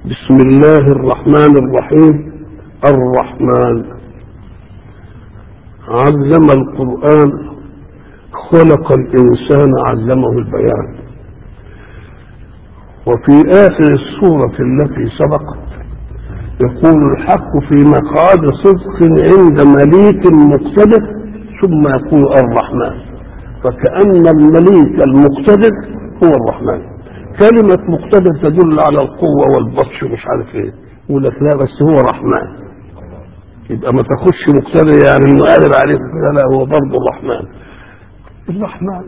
بسم الله الرحمن الرحيم الرحمن علم القرآن خلق الإنسان علمه البيان وفي آخر السورة التي سبقت يقول الحق في مقعد صدق عند مليك مقتدر ثم يقول الرحمن فكأن المليك المقتدر هو الرحمن كلمة مقتدر تدل على القوة والبطش ومش عارف ايه يقول لك لا بس هو رحمن يبقى ما تاخدش مقتدر يعني انه قادر عليك لا لا هو برضه الرحمن الرحمن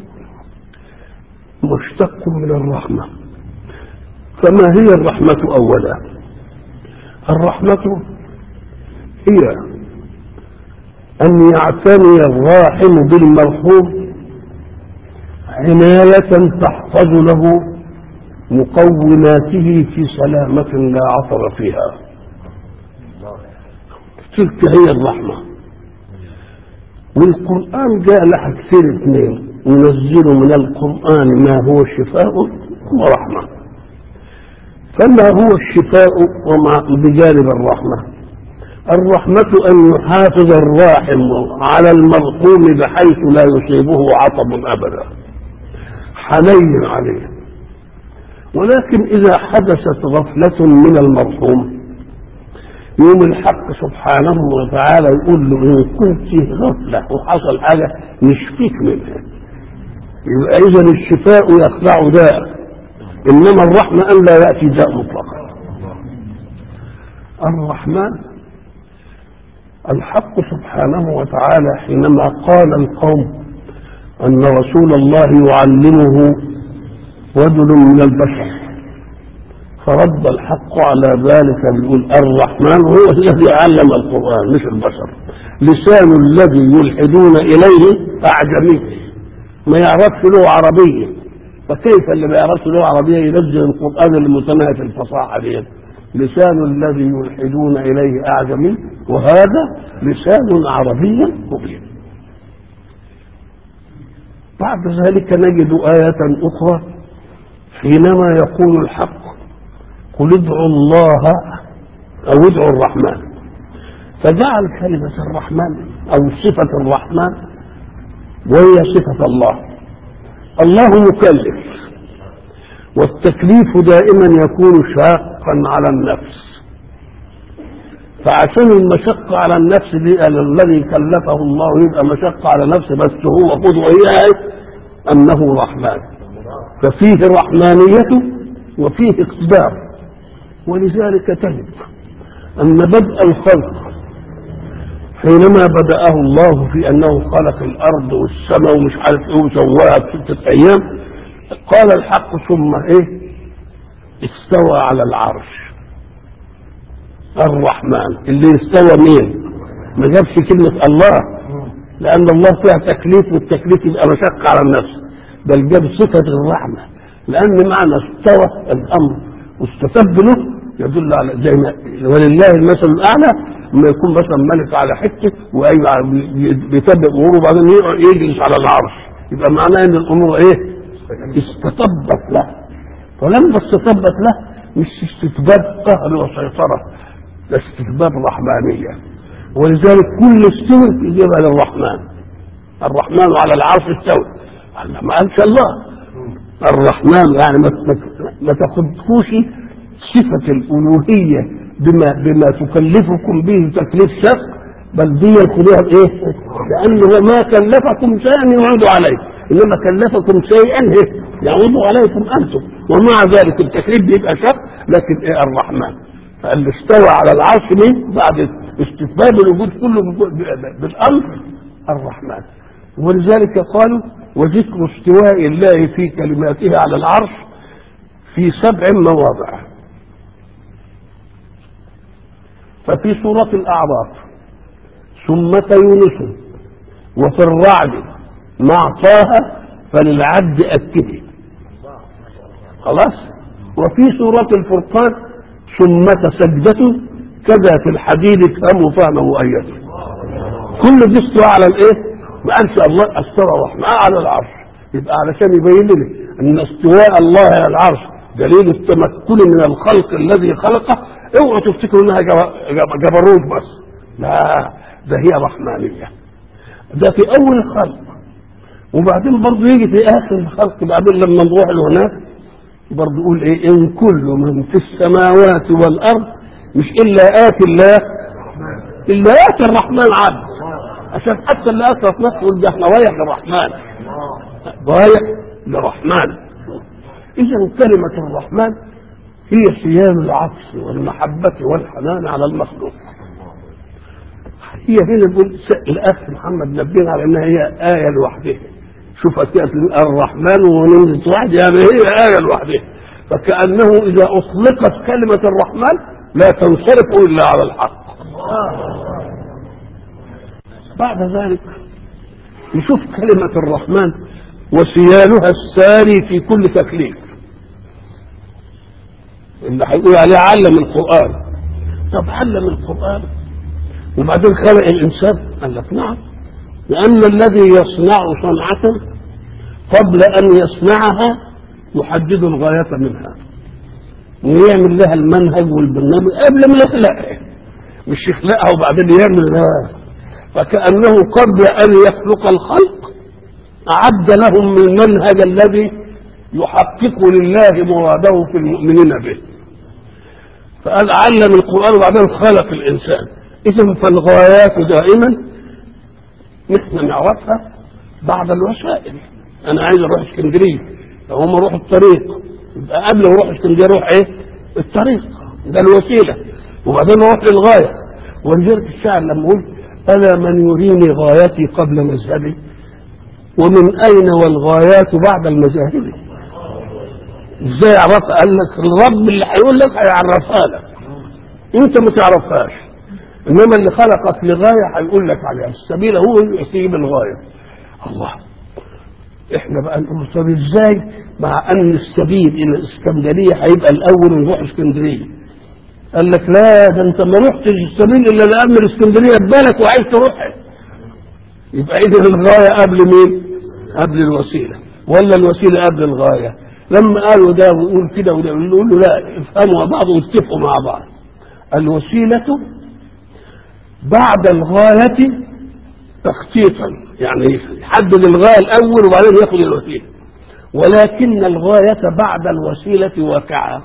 مشتق من الرحمة فما هي الرحمة أولا الرحمة هي أن يعتني الراحم بالمرحوم عناية تحفظ له مقوماته في سلامة لا عطر فيها تلك هي الرحمة والقرآن جاء لها كثير اثنين ينزل من القرآن ما هو شفاء ورحمة فما هو الشفاء ومع بجانب الرحمة الرحمة أن يحافظ الراحم على المرحوم بحيث لا يصيبه عطب أبدا حنين عليه ولكن إذا حدثت غفلة من المرحوم يوم الحق سبحانه وتعالى يقول له إن كنت غفلة وحصل حاجة نشفيك منها يبقى إذا الشفاء يخلع داء إنما الرحمة أن لا يأتي داء مطلقا الرحمن الحق سبحانه وتعالى حينما قال القوم أن رسول الله يعلمه رجل من البشر فرد الحق على ذلك بيقول الرحمن هو الذي علم القرآن مش البشر لسان الذي يلحدون إليه أعجمي ما يعرفش له عربية فكيف اللي ما يعرفش له عربية ينزل القرآن المتناهي في الفصاحة دي لسان الذي يلحدون إليه أعجمي وهذا لسان عربي مبين بعد ذلك نجد آية أخرى حينما يقول الحق قل ادعوا الله او ادعوا الرحمن فجعل كلمة الرحمن او صفة الرحمن وهي صفة الله الله مكلف والتكليف دائما يكون شاقا على النفس فعشان المشقة على النفس دي الذي كلفه الله يبقى مشقة على نفسه بس هو قدوة هي أنه رحمن ففيه رحمانية وفيه اقتدار ولذلك تجد أن بدء الخلق حينما بدأه الله في أنه خلق الأرض والسماء ومش عارف إيه وسواها في ستة أيام قال الحق ثم إيه استوى على العرش الرحمن اللي استوى مين ما جابش كلمة الله لأن الله فيها تكليف والتكليف يبقى مشقة على النفس بل جاب صفة الرحمة لأن معنى استوى الأمر واستتب له يدل على زي ما ولله المثل الأعلى لما يكون مثلا ملك على حتة وبيتبع أموره وبعدين يجلس على العرش يبقى معناه إن الأمور إيه؟ استتبت له فلما استتبت له مش استتباب قهر وسيطرة ده استتباب رحمانية ولذلك كل استوى يجيبها للرحمن الرحمن على العرش استوى ما قالش الله الرحمن يعني ما ما تاخدكوش صفة الألوهية بما بما تكلفكم به تكليف شق بل دي خدوها بإيه؟ لأنه ما كلفكم شيئا يعود عليه إنما كلفكم شيئا يعود عليكم أنتم ومع ذلك التكليف بيبقى شق لكن إيه الرحمن فاللي استوى على العرش مين بعد استتباب الوجود كله بالأمر الرحمن ولذلك قالوا وذكر استواء الله في كلماته على العرش في سبع مواضع ففي سورة الأعراف ثمة يونس وفي الرعد مع طه فللعبد أكده خلاص وفي سورة الفرقان ثمة سجدة كذا في الحديد افهموا فهما مؤيدا كل دي استوى على الايه؟ ما قالش الله استوى الرحمن على العرش يبقى علشان يبين لي ان استواء الله على العرش دليل التمكن من الخلق الذي خلقه اوعوا تفتكروا انها جبروت بس لا ده هي رحمانيه ده في اول الخلق وبعدين برضه يجي في اخر الخلق بعدين لما نروح لهناك برضه يقول ايه ان كل من في السماوات والارض مش الا اتي الله الا اتي الرحمن عبد عشان حتى اللي اسرف نفسه يقول ده احنا رايح للرحمن رايح للرحمن اذا كلمه الرحمن هي صيام العطف والمحبه والحنان على المخلوق هي هنا بيقول الاخ محمد نبهنا على انها هي ايه لوحدها شوف أتيت الرحمن ونمزة واحد يعني هي آية لوحدها فكأنه إذا أطلقت كلمة الرحمن لا تنصرف إلا على الحق بعد ذلك نشوف كلمة الرحمن وسيالها الساري في كل تكليف اللي هيقول عليه علم القرآن طب علم القرآن وبعدين خلق الإنسان قال لك نعم لأن الذي يصنع صنعة قبل أن يصنعها يحدد الغاية منها ويعمل لها المنهج والبرنامج قبل ما يخلقها مش يخلقها وبعدين يعمل لها فكأنه قبل أن يخلق الخلق أعد لهم المنهج الذي يحقق لله مراده في المؤمنين به فقال علم القرآن وبعدين خلق الإنسان إذا فالغايات دائما نحن نعرفها بعض الوسائل انا عايز اروح اسكندريه لو هم اروح الطريق يبقى قبل ما اروح اسكندريه اروح ايه الطريق ده الوسيله وبعدين اروح للغايه ولذلك الشاعر لما يقول الا من يريني غايتي قبل مذهبي ومن اين والغايات بعد المذاهب ازاي يعرفها قال لك الرب اللي هيقول لك هيعرفها لك انت ما تعرفهاش انما اللي خلقك لغايه هيقول لك عليها السبيل هو اللي يسيب الغايه الله احنا بقى نقول طب ازاي مع ان السبيل الى الاسكندريه هيبقى الاول ونروح اسكندريه قال لك لا ده انت ما رحتش السبيل الا لان الاسكندريه ببالك وعايز تروحها يبقى اذا الغايه قبل مين؟ قبل الوسيله ولا الوسيله قبل الغايه لما قالوا ده ويقول كده وده نقول له لا افهموا بعض واتفقوا مع بعض الوسيله بعد الغاية تخطيطا يعني يحدد الغاية الأول وبعدين ياخد الوسيلة ولكن الغاية بعد الوسيلة واقعة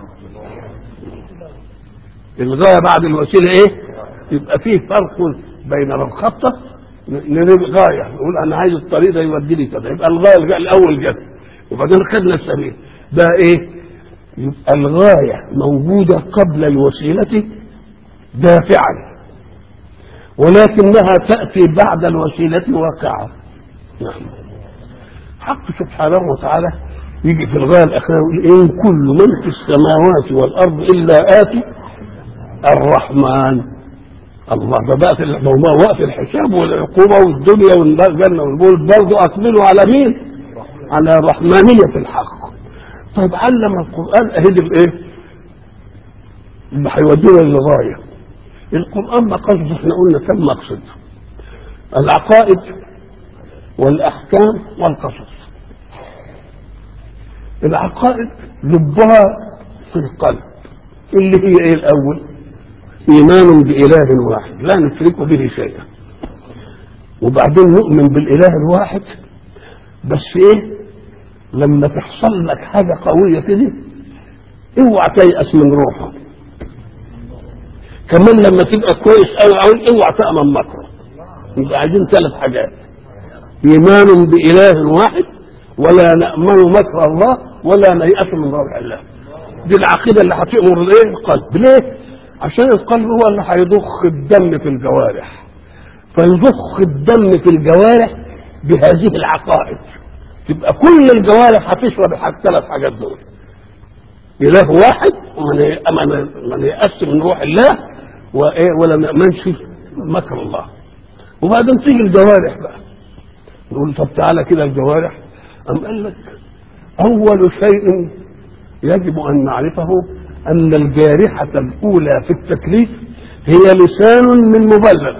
الغاية بعد الوسيلة ايه يبقى فيه فرق بين الخطة نريد غاية نقول أنا عايز الطريق ده يودي لي كذا يبقى الغاية الأول جت وبعدين خدنا السبيل ده ايه يبقى الغاية موجودة قبل الوسيلة دافعا ولكنها تأتي بعد الوسيلة واقعة نعم حق سبحانه وتعالى يجي في الغاية الأخيرة يقول إن كل من في السماوات والأرض إلا آتي الرحمن الله ده بقى في الموضوع وقت الحساب والعقوبة والدنيا والجنة والبول برضه أكملوا على مين؟ على رحمانية الحق طيب علم القرآن أهل الإيه؟ اللي هيودينا للغاية القرآن مقاصد احنا قلنا كم مقصد العقائد والأحكام والقصص العقائد لبها في القلب اللي هي ايه الأول إيمان بإله واحد لا نشرك به شيئا وبعدين نؤمن بالإله الواحد بس ايه لما تحصل لك حاجة قوية كده اوعى تيأس من روحك كمان لما تبقى كويس قوي قوي اوعى تأمن مكره يبقى عايزين ثلاث حاجات ايمان باله واحد ولا نأمن مكر الله ولا نيأس من روح الله دي العقيدة اللي هتأمر الايه القلب ليه عشان القلب هو اللي هيضخ الدم في الجوارح فيضخ الدم في الجوارح بهذه العقائد تبقى كل الجوارح هتشرب الثلاث حاجات دول إله واحد ومن يأس من روح الله وإيه ولا نأمنش مكر الله وبعدين تيجي الجوارح بقى نقول طب تعالى كده الجوارح أم قال لك أول شيء يجب أن نعرفه أن الجارحة الأولى في التكليف هي لسان من مبلغ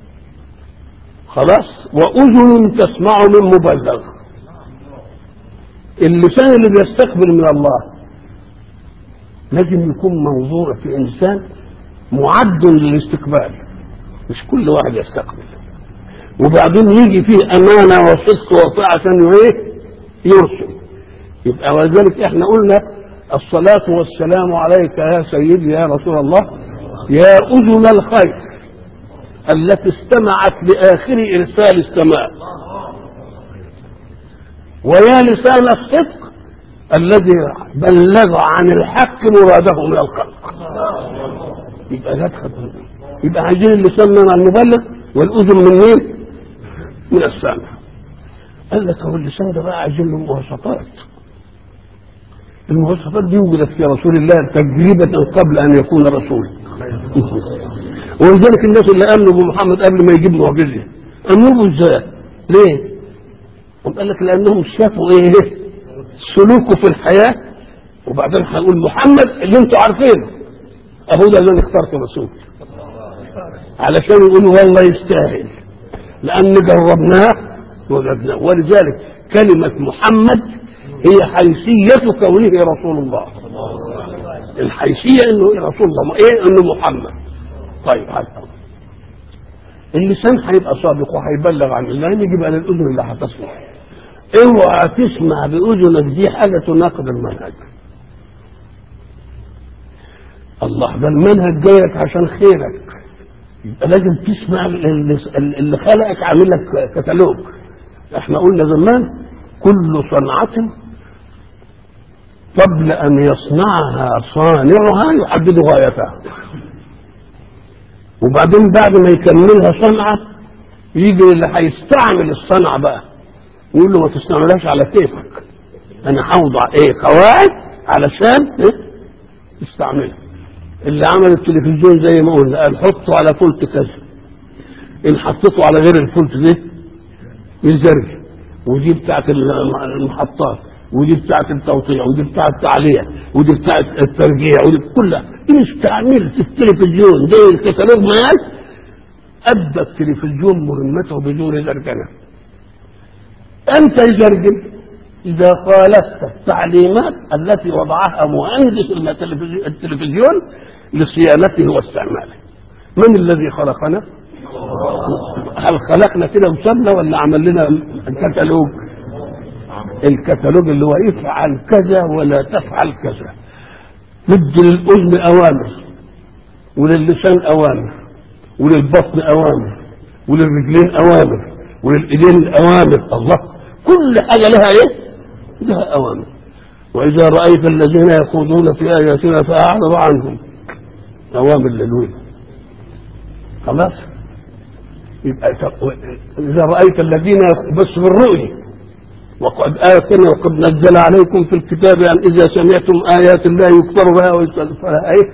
خلاص وأذن تسمع من مبلغ اللسان اللي بيستقبل من الله لازم يكون موضوع في انسان معد للاستقبال مش كل واحد يستقبل وبعدين يجي فيه امانه وصدق وطاعه عشان ايه يرسل يبقى ولذلك احنا قلنا الصلاة والسلام عليك يا سيدي يا رسول الله يا أذن الخير التي استمعت لآخر إرسال السماء ويا لسان الصدق الذي بلغ عن الحق مراده من الخلق يبقى لا تخدم يبقى عايزين اللسان من المبلغ والأذن من مين؟ من السامع قال لك هو اللسان ده بقى عايزين له مواصفات المواصفات دي وجدت في رسول الله تجربة قبل أن يكون رسول ولذلك الناس اللي آمنوا بمحمد قبل ما يجيب معجزة آمنوا به ازاي؟ ليه؟ قام قال لك لأنهم شافوا إيه؟ سلوكه في الحياة وبعدين هنقول محمد اللي أنتوا عارفينه أهو ده اللي أنا اخترته رسول علشان يقولوا والله يستاهل لأن جربناه وجدناه ولذلك كلمة محمد هي حيثية كونه رسول الله الحيثية انه رسول الله ايه انه محمد طيب هذا اللسان هيبقى صادق وهيبلغ عن الله يجي بقى للاذن اللي هتسمع اوعى تسمع باذنك دي حاجه تناقض المنهج الله ده المنهج جايك عشان خيرك يبقى لازم تسمع اللي خلقك عامل لك كتالوج احنا قلنا زمان كل صنعة قبل أن يصنعها صانعها يحدد غايتها وبعدين بعد ما يكملها صنعة يجي اللي هيستعمل الصنعة بقى يقول له ما تستعملهاش على كيفك أنا هوضع إيه قواعد علشان إيه تستعملها اللي عمل التلفزيون زي ما قلنا قال حطه على فولت كذا إن حطيته على غير الفولت ده يزرج ودي بتاعت المحطات ودي بتاعت التوطيع ودي بتاعت التعليق ودي بتاعت الترجيع ودي كلها ان استعملت التلفزيون زي الكتالوج مال ادى التلفزيون مهمته بدون زرجنه انت يزرجن اذا خالفت التعليمات التي وضعها مهندس التلفزيون لصيانته واستعماله من الذي خلقنا هل خلقنا كده وسابنا ولا عمل لنا الكتالوج الكتالوج اللي هو افعل كذا ولا تفعل كذا ندي للاذن اوامر وللسان اوامر وللبطن اوامر وللرجلين اوامر وللايدين اوامر الله كل حاجه لها ايه؟ لها اوامر واذا رايت الذين يخوضون في اياتنا فاعرض عنهم اوامر للوين خلاص يبقى إذا رأيت الذين بس بالرؤية وقد آتنا وقد نزل عليكم في الكتاب أن إذا سمعتم آيات الله يكفر بها ويستغفرها إيه؟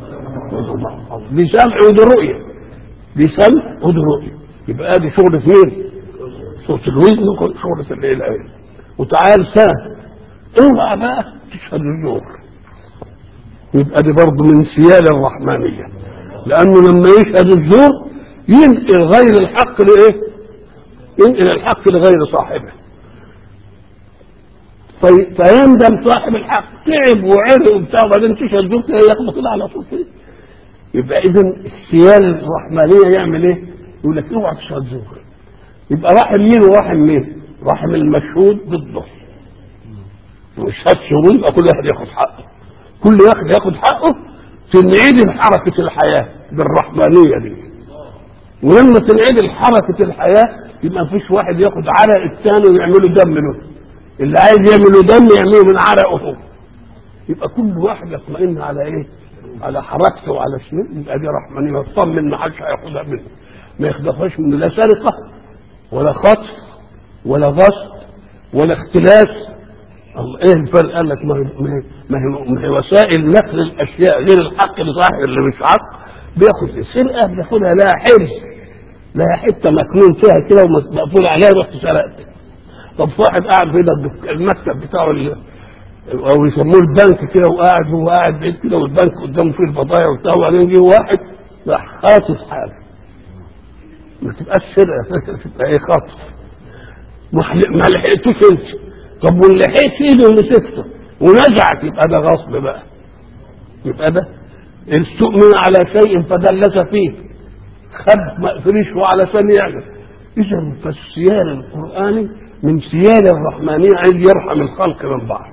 بسمع ودي رؤية بسمع ودي رؤية يبقى هذه شغلة مين؟ صوت الوزن شغلة الليل الآية وتعال سهل اوعى بقى تشهد الزور يبقى دي برضه من سيال الرحمانية لأنه لما يشهد الزور ينقل غير الحق لايه؟ ينقل الحق لغير صاحبه. في فيندم صاحب الحق تعب وعرق وبتاع وبعدين تشهد زوجته يخبط كده على طول كده. يبقى اذا السيال الرحمانيه يعمل ايه؟ يقول لك اوعى تشهد زوجك. يبقى رحم مين ورحم مين؟ رحم المشهود ضده. مش هتشهد يبقى كل واحد ياخد حقه. كل واحد ياخد حقه تنعدم حركه الحياه بالرحمانيه دي. ولما تنعدل حركة الحياة يبقى مفيش واحد ياخد عرق الثاني ويعمله دم له اللي عايز يعمله دم يعمله من عرقه هو يبقى كل واحد يطمئن على ايه؟ على حركته وعلى شنو يبقى دي رحمانية يطمن ما حدش هياخدها منه ما ياخدهاش منه لا سرقة ولا خطف ولا غصب ولا اختلاس الله ايه الفرق قال لك ما هي ما هي, ما هي وسائل نقل الاشياء غير الحق لصاحب اللي مش حق بياخد السرقه بياخدها لها حرز لها حته مكنون فيها كده ومقفول عليها رحت سرقت طب واحد قاعد في المكتب بتاعه اللي او يسموه البنك كده وقاعد هو قاعد بعيد كده والبنك قدامه فيه البضايع وبتاع وبعدين جه واحد راح خاطف حاله ما تبقاش سرقه تبقى ايه خطف ما لحقتوش انت طب واللي لحقت ايده ومسكته ونزعت يبقى ده غصب بقى يبقى ده استؤمن على شيء فدلس فيه خد مقفريشه علشان يعمل اذا فالسيال القراني من سيال الرحمانيه عايز يرحم الخلق من بعض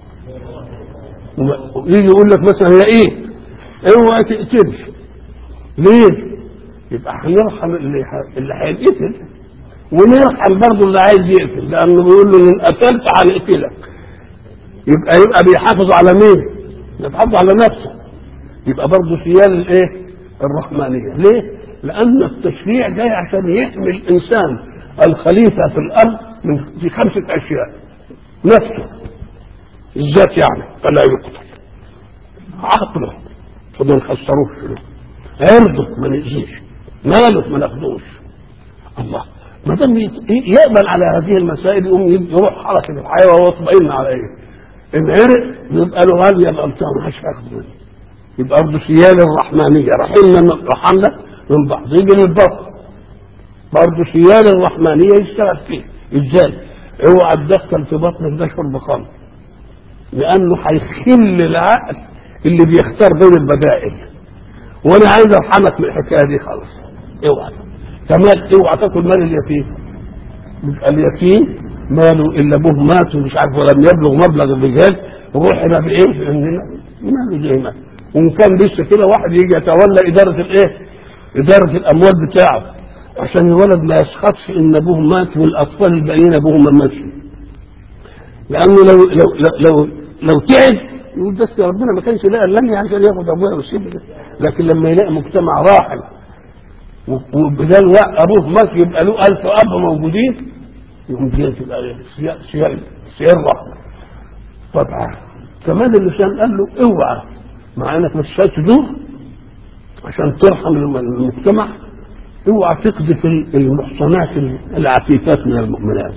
ويجي يقول لك مثلا هي ايه اوعى تقتلش ليه يبقى هنرحم اللي ح- اللي هيتقتل ونرحم برضه اللي عايز يقتل لانه بيقول له ان قتلت هنقتلك يبقى يبقى بيحافظ على مين؟ بيحافظ على نفسه يبقى برضه سيال الايه؟ الرحمانيه ليه؟ لان التشريع جاي عشان يحمي الانسان الخليفه في الارض من في خمسه اشياء نفسه الذات يعني فلا يقتل عقله فما نخسروش عرضه ما نأذيش ماله ما ناخدوش الله ما دام يت- يقبل على هذه المسائل يقوم يروح حركه الحياه وهو يطمئن على ايه؟ ان عرق يبقى له غاليه يبقى بتاع ما حدش هياخده منه. يبقى برضه سيال الرحمانيه رحمنا من رحمنا من بعض يجي للبطن برضه سيال الرحمانيه يشتغل فيه ازاي؟ اوعى تدخل في بطنك ده شرب خمر لانه هيخل العقل اللي بيختار بين البدائل وانا عايز ارحمك من الحكايه دي خالص اوعى كمان اوعى تاكل مال اليتيم يبقى اليتيم ماله الا ابوه مات ومش عارف ولم يبلغ مبلغ الرجال روح هنا بايه؟ عندنا ماله زي ما وان كان لسه كده واحد يجي يتولى اداره الايه؟ اداره الاموال بتاعه عشان الولد ما يسخطش ان ابوه مات والاطفال الباقيين ابوهم ما ماتش لانه لو لو لو لو, لو تعب يقول بس يا ربنا ما كانش لاقي لم عشان ياخد ابويا ويسيبني لكن لما يلاقي مجتمع راحل و- وبدال وق- ابوه مات يبقى له ألف اب موجودين يقوم دي تبقى سيا- سيا- سيرة طبعا كمان اللسان قال له اوعى مع انك مش تدور عشان ترحم الم- المجتمع اوعى تقذف ال- المحصنات العفيفات من المؤمنات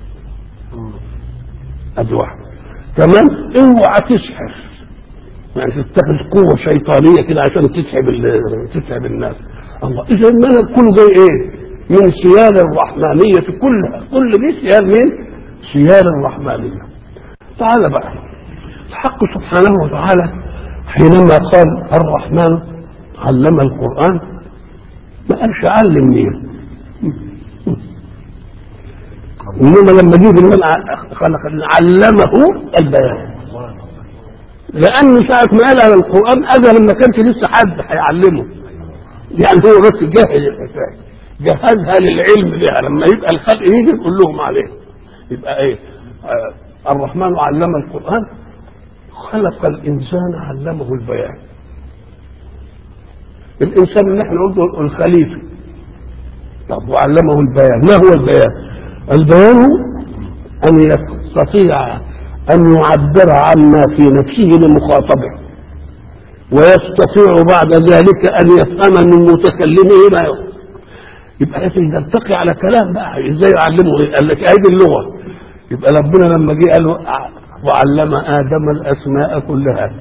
ادي واحده كمان اوعى تسحر يعني تتخذ قوه شيطانيه كده عشان تسحب ال- تسحب الناس الله اذا الملك كله جاي ايه؟ من سيال الرحمانيه كلها كل دي سيال مين؟ سيال الرحمانيه تعالى بقى الحق سبحانه وتعالى حينما قال الرحمن علم القران ما قالش علم مين انما لما جه في المنع خلق علمه البيان لانه ساعه ما قال على القران اجل ما كانش لسه حد هيعلمه يعني هو بس جهز الحكايه جهزها للعلم بها لما يبقى الخلق يجي يقول لهم عليه يبقى ايه آه الرحمن علم القران خلق الانسان علمه البيان الانسان اللي احنا قلنا الخليفه طب وعلمه البيان ما هو البيان البيان ان يستطيع ان يعبر عما في نفسه لمخاطبه ويستطيع بعد ذلك ان يفهم من متكلمه ما يقول يبقى لازم نلتقي على كلام بقى ازاي يعلمه ايه قال لك هذه اللغه يبقى ربنا لما جه قال له وعلم ادم الاسماء كلها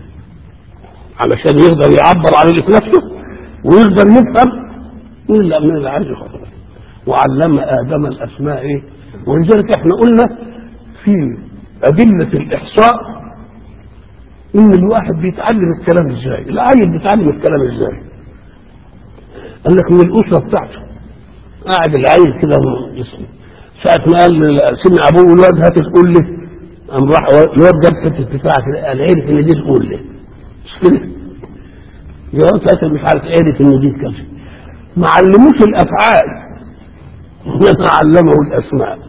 علشان يقدر يعبر عن اللي في نفسه ويقدر يفهم مين اللي من اللي عايز يخاطب وعلم ادم الاسماء ايه ولذلك احنا قلنا في ادله الاحصاء ان الواحد بيتعلم الكلام ازاي العيل بيتعلم الكلام ازاي قال لك من الاسره بتاعته قاعد العيل كده يسمع ساعة ما قال سمع ابوه الواد هات تقول لي قام راح الواد جاب حته بتاع كده قال عرف ان دي تقول لي مش كده؟ الواد هات مش عارف عرف ان دي كذا ما علموش الافعال انما علمه الاسماء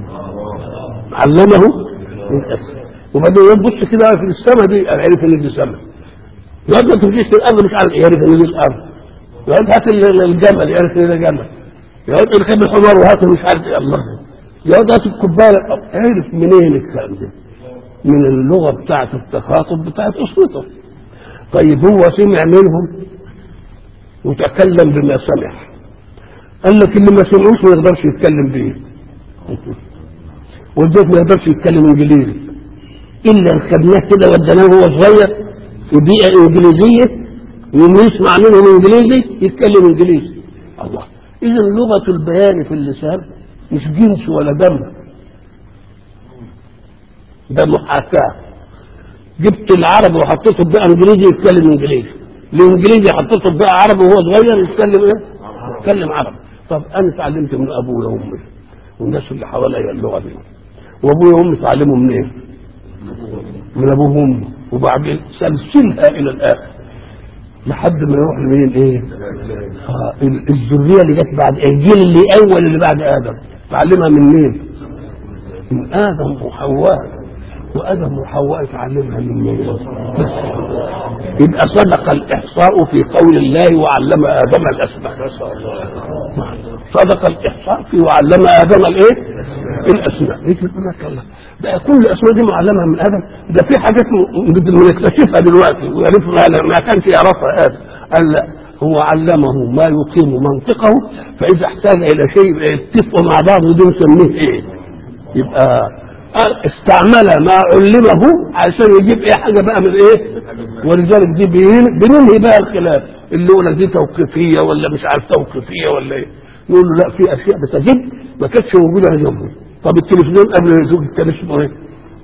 علمه الاسماء وبعدين يبص كده في السماء دي قال عرف ان دي سماء الواد ما تمشيش في الارض مش عارف يعرف ان دي الارض الواد هات الجمل يعرف ان ده جمل يقعد يركب الحمار وهات مش عارف ايه الله يقعد هات الكوبايه عرف منين الكلام ده؟ من اللغه بتاعت التخاطب بتاعت اسرته طيب هو سمع منهم وتكلم بما سمع قال لك اللي ما سمعوش ما يقدرش يتكلم بيه والبيت ما يقدرش يتكلم انجليزي الا ان خدناه كده وديناه وهو صغير في بيئه انجليزيه ويوم يسمع منهم انجليزي يتكلم انجليزي الله اذا لغه البيان في اللسان مش جنس ولا دم ده محاكاه جبت العربي وحطيته بقى انجليزي يتكلم انجليزي الانجليزي حطيته بقى عربي وهو صغير يتكلم ايه؟ يتكلم عربي طب انا اتعلمت من ابويا وامي والناس اللي حواليا اللغه دي وابويا وامي اتعلموا منين؟ من ابوهم وامي وبعدين سلسلها الى الاخر لحد ما يروح لمين ايه؟ آه الذريه اللي جت بعد الجيل اللي اول اللي بعد ادم تعلمها من مين؟ من ادم وحواء وادم وحواء اتعلمها من مين؟ يبقى صدق الاحصاء في قول الله وعلم ادم الاسماء صدق الاحصاء في وعلم ادم الايه؟ الاسماء يجي يقول لك الله ده كل الاسماء دي معلمه من ادم ده في حاجات بنكتشفها دلوقتي ويعرفها ما كانش يعرفها ادم قال لا هو علمه ما يقيم منطقه فاذا احتاج الى شيء يتفقوا مع بعض ودي نسميه ايه؟ يبقى استعمل ما علمه عشان يجيب ايه حاجه بقى من ايه؟ ولذلك دي بننهي بقى الخلاف اللي يقول لك دي توقيفيه ولا مش عارف توقيفيه ولا ايه؟ نقول له لا في اشياء بتجد ما كانتش موجوده عندهم طب التلفزيون قبل ما يزوج كان اسمه ايه؟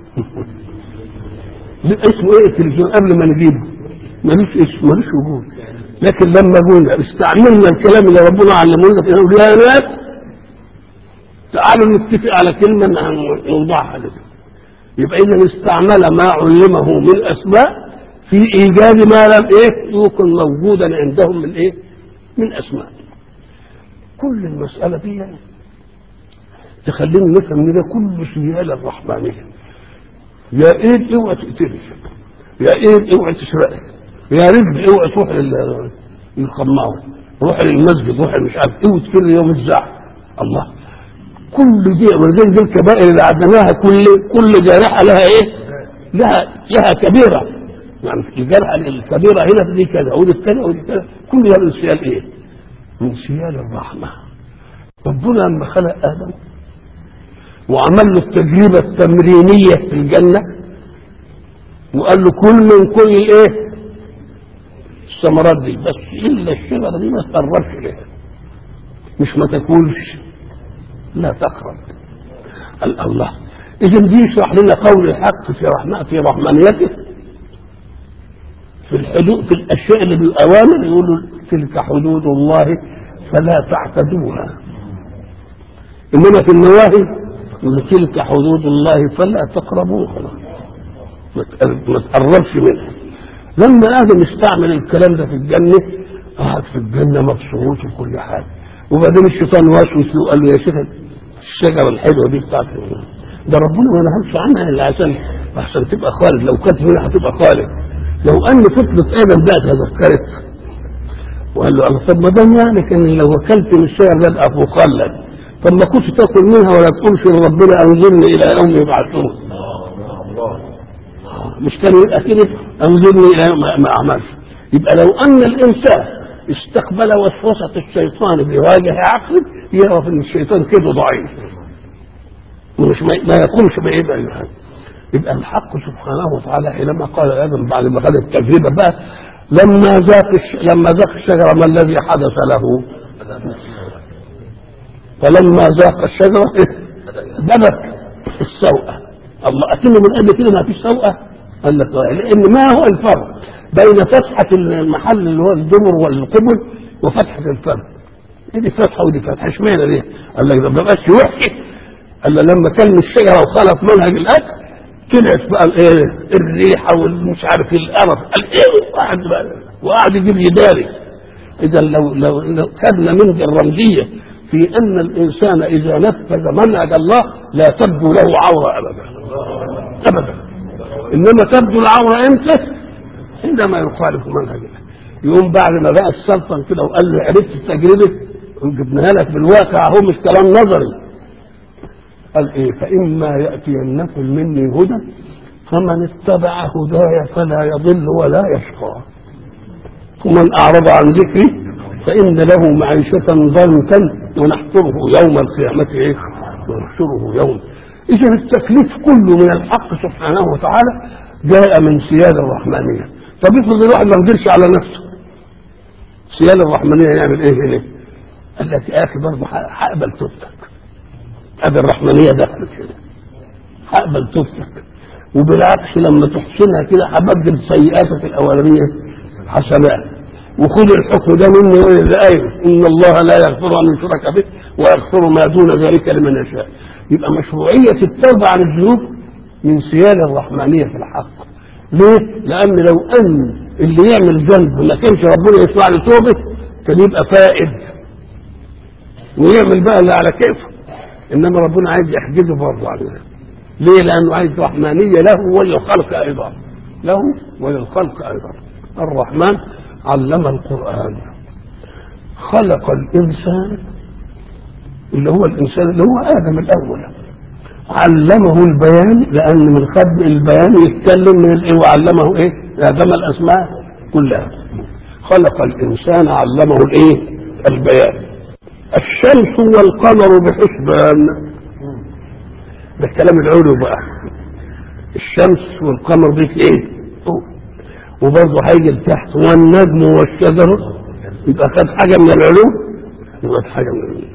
اسمه ايه التلفزيون قبل ما نجيبه؟ ملوش اسم ملوش وجود لكن لما قلنا استعملنا الكلام اللي ربنا علمه لنا نقول يا ناس تعالوا نتفق على كلمه نوضعها لكم يبقى اذا استعمل ما علمه من اسماء في ايجاد ما لم ايه يكن موجودا عندهم من ايه؟ من اسماء كل المساله دي يعني تخلينا نفهم ان ده كله سياله الرحمانيه يا ايد اوعى تقتلي يا ايد اوعى تسرقي يا رجل اوعى تروح للخمار روح للمسجد روح مش عارف اوعى تفر يوم الزعف الله كل دي ولذلك دي الكبائر اللي عدناها كل كل جارحه لها ايه؟ لها لها كبيره يعني الجرحه الكبيره هنا دي كذا ودي كذا ودي كذا كل ده من سيال ايه؟ من سيال الرحمه ربنا لما خلق ادم وعمل له التجربه التمرينيه في الجنه وقال له كل من كل ايه؟ الثمرات دي بس الا الشجره دي ما تقربش لها مش ما تاكلش لا تقرب قال الله اذا دي يشرح لنا قول الحق في رحمة في رحمانيته في الحدود في الاشياء اللي بالاوامر يقولوا تلك حدود الله فلا تعتدوها انما في النواهي يقول تلك حدود الله فلا تقربوها ما تقربش منها لما ادم استعمل الكلام ده في الجنه قعد في الجنه مبسوط وكل حاجه وبعدين الشيطان وسوس له قال له يا شيخ الشجره الحلوه دي بتاعتك ده ربنا ما نهمش عنها الا عشان عشان تبقى خالد لو كانت هنا هتبقى خالد لو ان فطنه ادم بقت تذكرت وقال له الله طب ما دام يعني كان لو اكلت من الشجر ده ابقى مخلد طب ما كنتش تاكل منها ولا تقولش لربنا انظرني الى يوم يبعثون مش كان يبقى كده انظرني الى يوم ما عملش يبقى لو ان الانسان استقبل وسوسة الشيطان بوجه عقله يعرف ان الشيطان كده ضعيف ومش ما يقومش بعيد عن حاجه يبقى الحق سبحانه وتعالى حينما قال ادم بعد ما خد التجربه بقى لما ذاق لما ذاق الشجره ما الذي حدث له؟ فلما ذاق الشجره بدت السوءه الله اكنه من قبل كده ما فيش سوءه قال لك لان ما هو الفرق بين فتحة المحل اللي هو الدبر والقبل وفتحة الفم دي فتحة ودي فتحة اشمعنى دي؟ قال لك ده ما بقاش يحكي قال لما كان الشجرة وخلط منهج الأكل طلعت بقى الايه الريحة والمش عارف القرف قال ايه وقعد بقى وقعد يجيب يداري إذا لو لو, لو خدنا منه الرمزية في أن الإنسان إذا نفذ منهج الله لا تبدو له عورة أبدا أبدا إنما تبدو العورة إمتى؟ عندما يخالف منهج الله يقوم بعد ما بقى السلطن كده وقال له عرفت التجربه جبناها لك بالواقع اهو مش كلام نظري قال ايه فاما ياتينكم مني هدى فمن اتبع هداي فلا يضل ولا يشقى ومن اعرض عن ذكري فان له معيشه ضنكا ونحشره يوم القيامه ايه ونحشره يوم اذا التكليف كله من الحق سبحانه وتعالى جاء من سيادة الرحمانية طب افرض الواحد ما قدرش على نفسه سيادة الرحمانية يعمل ايه هنا؟ قال لك يا اخي برضه هقبل توبتك ادي الرحمانية دخلت هنا هقبل توبتك وبالعكس لما تحسنها كده هبدل سيئاتك الاولانيه حسنات وخذ الحكم ده منه الايه ان الله لا يغفر ان يشرك به ويغفر ما دون ذلك لمن يشاء يبقى مشروعيه التوبه عن الذنوب من سياده الرحمانيه في الحق ليه؟ لان لو ان اللي يعمل ذنب ما كانش ربنا يسمع له توبه كان يبقى فائد ويعمل بقى اللي على كيفه انما ربنا عايز يحجزه برضه عليه ليه؟ لانه عايز رحمانيه له وللخلق ايضا له وللخلق ايضا الرحمن علم القران خلق الانسان اللي هو الانسان اللي هو ادم الاول علمه البيان لان من خد البيان يتكلم من الايه وعلمه ايه؟ ادم الاسماء كلها خلق الانسان علمه الايه؟ البيان الشمس والقمر بحسبان ده الكلام العلو بقى الشمس والقمر دي في ايه؟ وبرضه هيجي تحت والنجم والشجر يبقى خد حاجه من العلوم يبقى خد حاجه من العلوم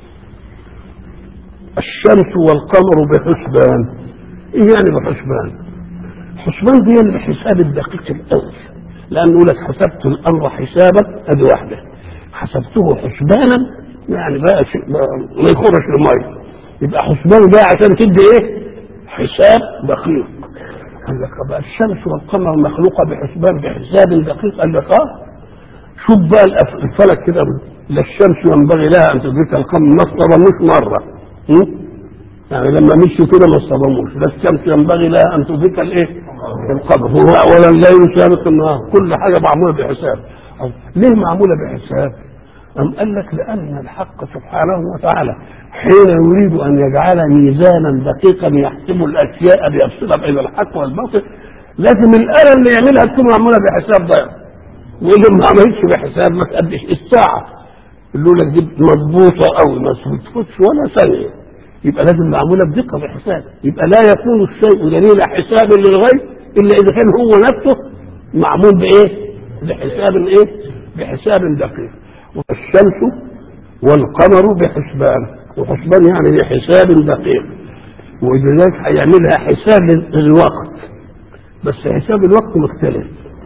الشمس والقمر بحسبان ايه يعني بحسبان حسبان دي الحساب الدقيق الاول لانه يقول لك حسبت الامر حسابا ادي واحده حسبته حسبانا يعني بقى شيء ما يخرج الميه يبقى حسبان ده عشان تدي ايه حساب دقيق قال لك بقى الشمس والقمر مخلوقه بحسبان بحساب دقيق قال لك اه شوف بقى الفلك كده لا الشمس ينبغي لها ان تدرك القمر ما اصطدموش مره يعني لما مشوا كده ما اصطدموش لا الشمس ينبغي لها ان تدرك الايه القمر هو اولا لا يسابق النهار كل حاجه معموله بحساب ليه معموله بحساب أم قال لك لأن الحق سبحانه وتعالى حين يريد أن يجعل ميزانا دقيقا يحسب الأشياء ليفصلها بين الحق والباطل لازم الآلة اللي يعملها تكون معمولة بحساب ضيق واللي ما عملتش بحساب ما تأديش الساعة يقول لك دي مضبوطة أوي ما تفوتش ولا ثانية يبقى لازم معمولة بدقة بحساب يبقى لا يكون الشيء دليل حساب للغير إلا إذا كان هو نفسه معمول بإيه؟ بحساب إيه؟ بحساب دقيق والشمس والقمر بحسبان وحسبان يعني بحساب دقيق ولذلك هيعملها حساب للوقت بس حساب الوقت مختلف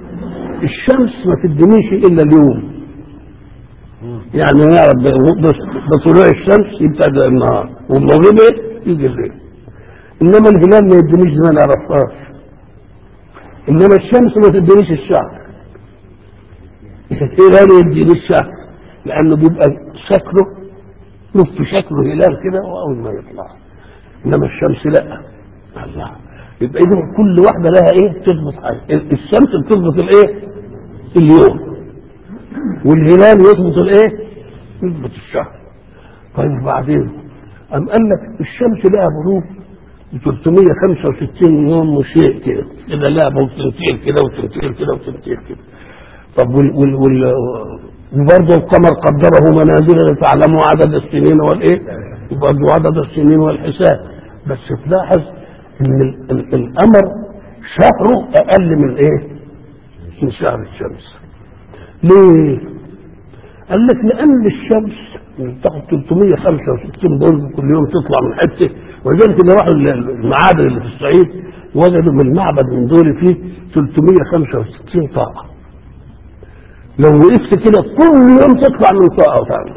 الشمس ما تدنيش الا اليوم يعني نعرف بطلوع الشمس يبتدى النهار والمغرب يجي الليل انما الهلال ما يدنيش ما نعرفهاش انما الشمس ما تدنيش الشهر الهلال يديني الشهر لانه بيبقى شكله له في شكله هلال كده واول ما يطلع انما الشمس لا الله يبقى اذا كل واحده لها ايه تضبط حاجه الشمس بتضبط الايه اليوم والهلال يضبط الايه يضبط الشهر طيب بعدين أم قال لك الشمس لها بروج 365 يوم وشيء كده كده لها تنتين كده وتنتين كده وتنتين كده طب وال وال وال وبرضه القمر قدره منازل لتعلموا عدد السنين والايه وبرضه عدد السنين والحساب بس تلاحظ ان ال ال القمر شهره اقل من ايه من شهر الشمس ليه قال لك لان الشمس تاخد 365 برج كل يوم تطلع من حته ولذلك اللي راحوا المعابد اللي في الصعيد وجدوا من المعبد من دول فيه 365 طاقه لو وقفت كده كل يوم تطلع من طاقه وتعمل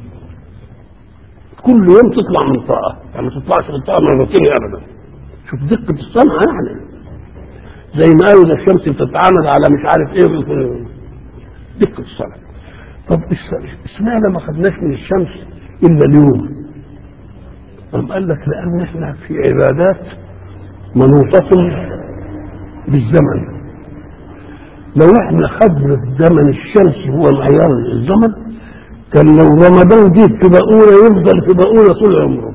كل يوم تطلع من طاقه يعني ما تطلعش من طاقه مرتين ابدا شوف دقه الصنعه يعني زي ما قالوا ده الشمس بتتعامل على مش عارف ايه دقه الصنعه طب اشمعنى ما خدناش من الشمس الا اليوم قام قال لك لان احنا في عبادات منوطه بالزمن لو احنا خدنا الزمن الشمسي هو معيار الزمن كان لو رمضان جه في بقولة يفضل في بقولة طول عمره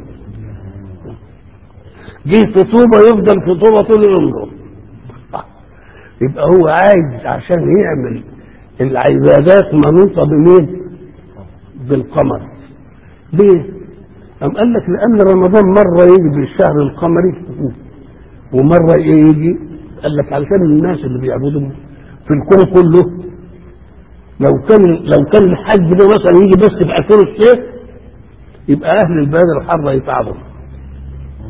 جه في طوبة يفضل في طوبة طول عمره يبقى هو عايز عشان يعمل العبادات منوطة بمين؟ بالقمر ليه؟ أم قال لك لأن رمضان مرة يجي بالشهر القمري ومرة يجي قال لك علشان الناس اللي بيعبدوا في الكون كله لو كان لو كان الحج ده مثلا يجي بس في 2000 الصيف يبقى اهل البلد الحاره يتعبوا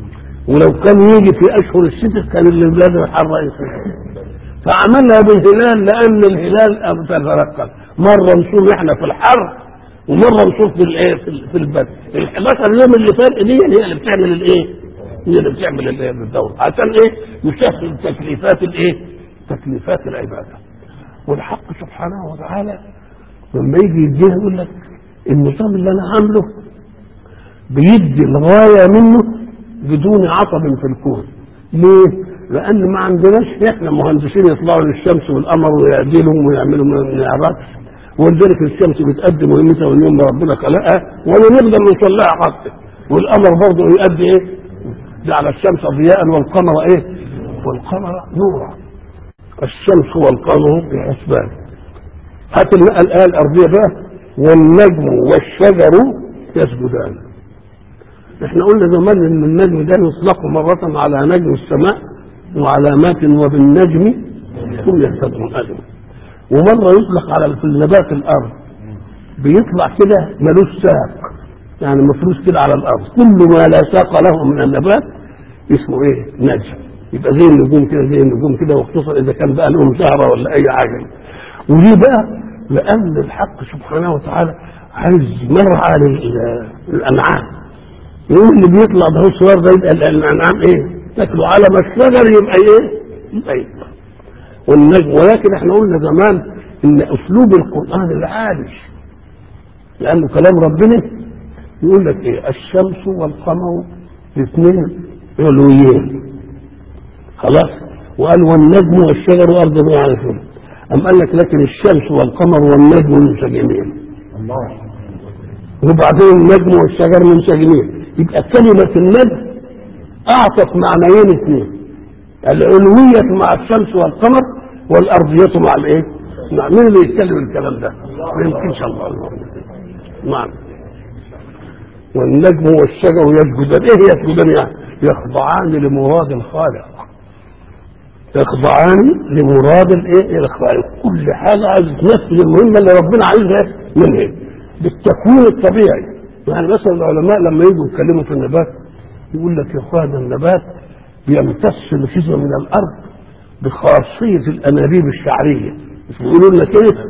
ولو كان يجي في اشهر الشتاء كان اللي بلاد الحر يصير فعملها بالهلال لان الهلال تتنقل مره نصوم احنا في الحر ومره نصوم في الايه في- في البرد ال 11 يوم اللي فرق دي هي اللي بتعمل الايه؟ هي اللي بتعمل الايه الدوره عشان ايه؟ يسهل تكليفات الايه؟ تكليفات العباده والحق سبحانه وتعالى لما يجي يديها يقول لك النظام اللي انا عامله بيدي الغايه منه بدون عطب في الكون ليه؟ لان ما عندناش احنا مهندسين يطلعوا للشمس والقمر ويعدلهم ويعملوا ما نعرفش ولذلك الشمس بتقدم مهمتها من يوم ما ربنا خلقها ولا نقدر نوصل لها حتى والقمر برضه يؤدي ايه؟ جعل الشمس ضياء والقمر ايه؟ والقمر نورا الشمس والقمر بحسبان هات النقل الآية الأرضية بقى والنجم والشجر يسجدان احنا قلنا زمان ان النجم ده يطلق مرة على نجم السماء وعلامات وبالنجم هم يهتدون أجمع ومرة يطلق على في نبات الأرض بيطلع كده ملوش ساق يعني مفروش كده على الأرض كل ما لا ساق له من النبات اسمه ايه نجم يبقى زي النجوم كده زي النجوم كده وخصوصا اذا كان بقى لهم زهره ولا اي حاجه وليه بقى؟ لان الحق سبحانه وتعالى عايز مرعى لل- للانعام يقول اللي بيطلع ده هو صغير ده يبقى الانعام ايه؟ تاكله على ما الشجر يبقى ايه؟ يبقى يطلع والنجم ولكن احنا قلنا زمان ان اسلوب القران العالي لانه كلام ربنا يقول لك ايه الشمس والقمر الاثنين علويين خلاص وقال والنجم والشجر وارض ما يعرفون أم قال لك لكن الشمس والقمر والنجم منسجمين وبعدين النجم والشجر منسجمين يبقى كلمة النجم أعطت معنيين اثنين العلوية مع الشمس والقمر والأرضية مع الإيه؟ مع مين اللي يتكلم الكلام ده؟ ما يمكنش الله نعم والنجم والشجر يسجدان ايه يسجدان يعني يخضعان لمراد الخالق يخضعان لمراد الايه الخالق كل حاجه عايز تنفذ المهمه اللي ربنا عايزها منها بالتكوين الطبيعي يعني مثلا العلماء لما يجوا يتكلموا في النبات يقول لك يا اخوان النبات بيمتص الجزء من الارض بخاصيه الانابيب الشعريه مش بيقولوا لنا كده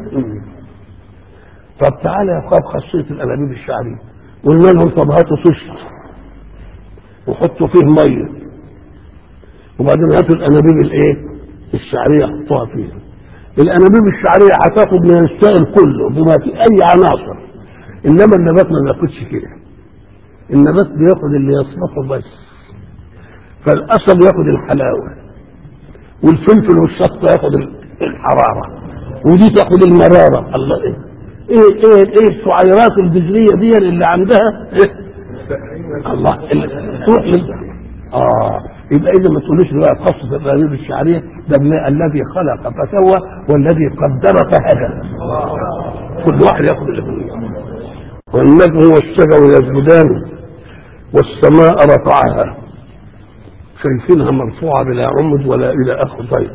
طب تعالى يا اخوان خاصيه الانابيب الشعريه قلنا لهم طب هاتوا طشت وحطوا فيه ميه وبعدين هاتوا الانابيب الايه؟ الشعريه حطوها فيها. الانابيب الشعريه هتاخد من السائل كله بما في اي عناصر انما النبات ما بياخدش كده. النبات بياخد اللي يصلحه بس. فالقصب ياخد الحلاوه والفلفل والشطه ياخد الحراره ودي تاخد المراره الله ايه؟ ايه ايه ايه السعيرات الجذريه دي اللي عندها ايه؟ الله ال- تروح لل- اه يبقى اذا ما تقولوش بقى قصه الانابيب الشعريه ده ابن الذي خلق فسوى والذي قدر فهدى كل واحد ياخذ اللي فيه والنجم والشجر يسجدان والسماء رفعها شايفينها مرفوعه بلا عمد ولا الى اخر طيب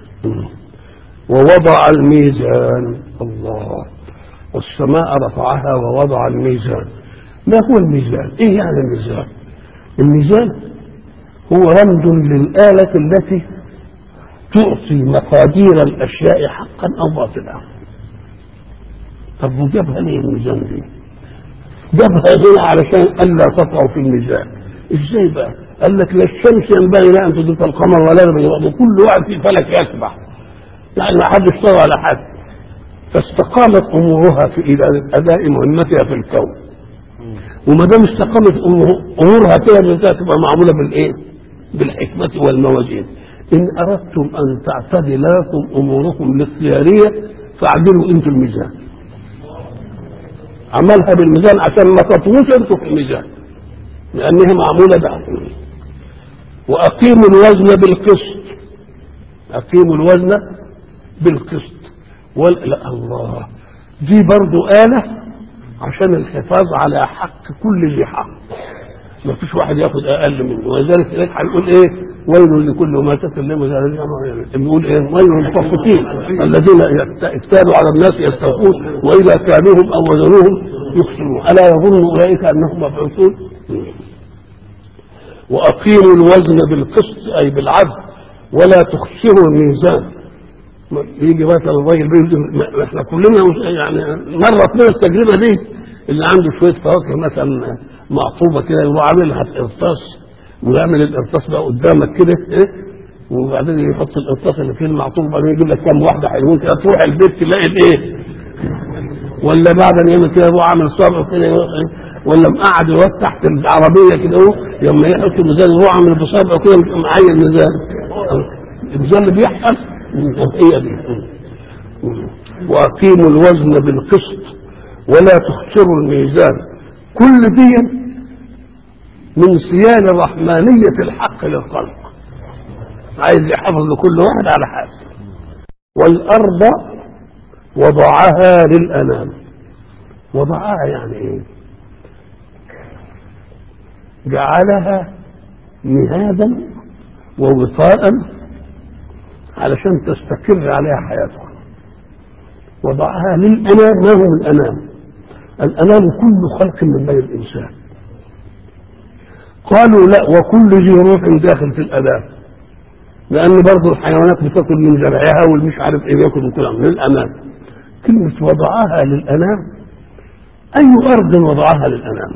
ووضع الميزان الله والسماء رفعها ووضع الميزان ما هو الميزان ايه يعني الميزان الميزان هو رمز للآلة التي تعطي مقادير الأشياء حقا أو باطلا طب وجابها ليه الميزان دي جابها هنا علشان ألا تطغوا في الميزان ازاي بقى قال لك لا الشمس ينبغي لها ان تدرك القمر ولا ينبغي كل واحد في فلك يسبح يعني ما حدش طغى على حد فاستقامت امورها في اداء مهمتها في الكون وما دام استقامت أمور- امورها كده تبقى معموله بالايه؟ بالحكمه والموازين ان اردتم ان تعتدل لكم اموركم الاختياريه فاعدلوا انتم الميزان عملها بالميزان عشان ما تطوش انتوا في الميزان لانها معموله بعد واقيموا الوزن بالقسط اقيموا الوزن بالقسط وال... لا الله دي برضو آلة عشان الحفاظ على حق كل ذي حق ما فيش واحد ياخد اقل منه ولذلك هناك هنقول ايه ويل لكل ما تكلم بيقول ايه ويل للمطففين الذين يكت- اكتالوا على الناس يستوفون واذا كانوهم او وزنوهم يخسرون الا يظن اولئك انهم مبعوثون واقيموا الوزن بالقسط اي بالعدل ولا تخسروا الميزان يجي مثلا الراجل بيقول احنا كلنا مش- يعني مرت بينا التجربه دي اللي عنده شويه فواكه مثلا معطوبه كده يروح عاملها في قرطاس ويعمل القرطاس بقى قدامك كده ايه وبعدين يحط القرطاس اللي فيه المعطوب وبعدين يجيب لك كام واحده حلوين كده تروح البيت تلاقي الايه ولا بعد ان يعمل كده يروح عامل صابع كده يروح إيه؟ ولا مقعد يروح تحت العربيه كده اهو لما يحط الميزان يروح عامل بصابعه كده معين الميزان الميزان اللي بيحصل هي دي واقيموا الوزن بالقسط ولا تخسروا الميزان كل دي من صيانة رحمانية الحق للخلق عايز يحافظ لكل واحد على حاجة والأرض وضعها للأنام وضعها يعني إيه جعلها مهادا ووطاء علشان تستقر عليها حياتها وضعها للأنام ما هو الأنام الأنام كل خلق من بين الإنسان قالوا لا وكل ذي روح داخل في الأنام لأن برضه الحيوانات بتاكل من زرعها والمش عارف إيه بياكل من كلام للأنام كلمة وضعها للأنام أي أرض وضعها للأنام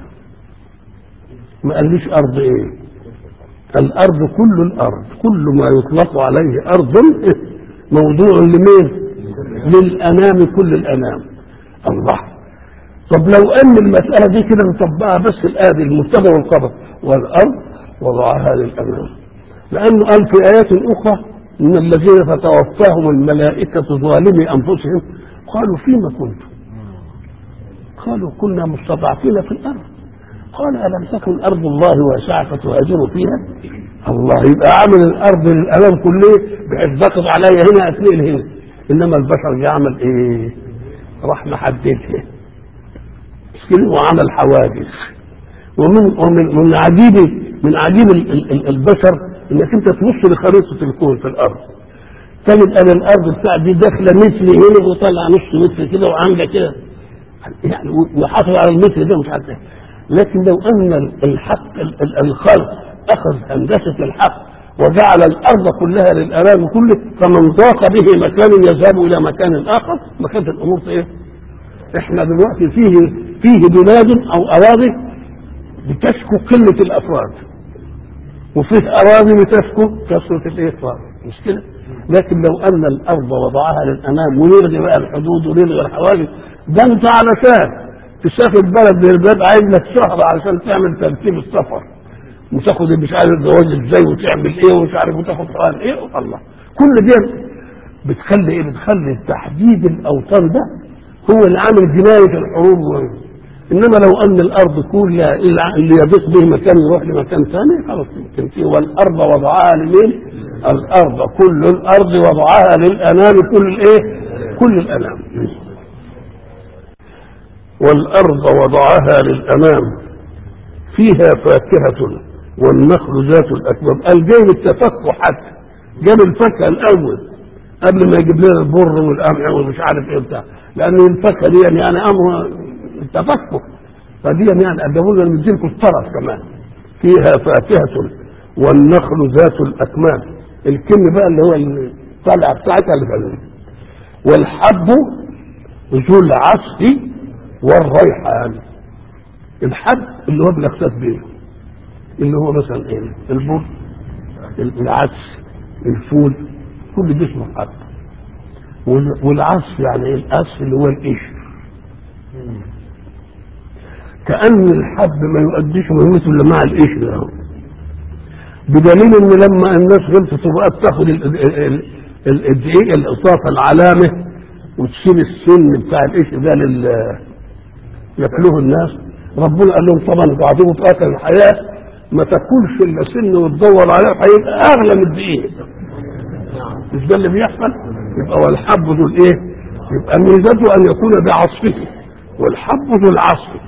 ما قاليش أرض إيه الأرض كل الأرض كل ما يطلق عليه أرض موضوع لمين للأنام كل الأنام الله طب لو أن المسألة دي كده نطبقها بس الآدي المبتدا والخبر والأرض وضعها للأنام لأنه قال في آيات أخرى إن الذين تتوفاهم الملائكة ظالمي أنفسهم قالوا فيما كنتم قالوا كنا مستضعفين في الأرض قال ألم تكن أرض الله واسعة فتهاجروا فيها الله يبقى عامل الأرض للأمام كله بحيث ضغط عليا هنا أتنقل هنا إنما البشر يعمل إيه راح محددها مش كده وعمل حواجز ومن ومن من عجيب من عجيب ال- ال- ال- البشر انك انت تبص لخريطه الكون في الارض تجد ان الارض بتاع دي داخله متر هنا وطلع نص متر كده وعامله كده يعني وحافظ على المتر ده مش عارف إيه. لكن لو ان الحق ال- ال- الخلق اخذ هندسه الحق وجعل الارض كلها للامام كله فمن ضاق به مكان يذهب الى مكان اخر ما كانت الامور في ايه؟ احنا دلوقتي فيه فيه بلاد او اراضي بتشكو قله الافراد وفيه اراضي بتشكو كثره الافراد مش كده؟ لكن لو ان الارض وضعها للامام ونلغي بقى الحدود ونلغي الحواجز ده انت علشان تسافر بلد من البلاد عايز لك شهر علشان تعمل ترتيب السفر وتاخد مش عارف الجواز ازاي وتعمل ايه ومش عارف وتاخد حوالي ايه الله كل دي بتخلي ايه بتخلي تحديد الاوطان ده هو اللي عامل جنايه الحروب و... انما لو ان الارض كلها اللي يضيق به مكان يروح لمكان ثاني خلاص يمكن فيه والارض وضعها لمين؟ الارض كل الارض وضعها للانام كل الايه؟ كل الانام والارض وضعها للانام فيها فاكهة والنخل ذات الأكمام قال جايب التفكه حتى جاب الفاكهة الأول قبل ما يجيب لنا البر والقمح ومش عارف ايه بتاع لأن الفاكهة دي يعني أمر التفكه فدي يعني قدموا لنا نديلكم الطرف كمان فيها فاكهة والنخل ذات الأكمام الكم بقى اللي هو الطلعة بتاعتها اللي فعلا والحب ذو العصف والريحان الحب اللي هو بنكتب بيه اللي هو مثلا ايه البر العدس الفول كل ده اسمه حب وال- والعصف يعني ايه العصف اللي هو القشر كأن الحب ما يؤديش مهمته الا مع القشر ده بدليل ان لما الناس غلطت وبقت تاخد ال- ال- ال- ال- الدقيق الاضافه العلامه وتشيل السن بتاع القشر ده لل ياكلوه الناس ربنا قال لهم طبعا انتوا عايزين تقاتل الحياه ما تاكلش الا سن وتدور عليه هيبقى اغلى من الدقيق مش ده اللي بيحصل يبقى والحب ذو الايه يبقى ميزته ان يكون بعصفه والحب ذو العصف